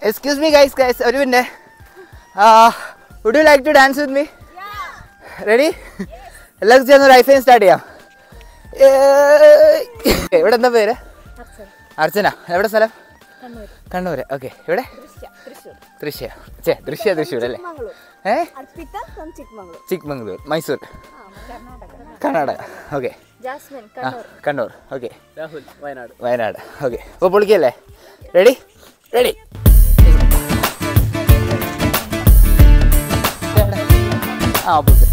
Excuse me guys guys ഒരു minute would you like to dance with me ready എല്ലാവർക്കും ചേർന്ന് ഒരു ഐഫൈൻ start ചെയ്യാം ഏയ്. ഇവിടെ എന്താ പേര് അർച്ചന എവിടെ സ്ഥലം കണ്ണൂര് ഓക്കെ ഇവിടെ തൃശ്യ ചേ ദൃശ്യ തൃശ്ശൂർ അല്ലേ ഏ Arpitha from Chikmagalur Chikmagalur Mysore Karnataka okay Jasmine Kannur okay Rahul Wayanad Wayanad okay അപ്പോൾ പൊളിക്കല്ലേ റെഡി റെഡി ആ ഓക്കെ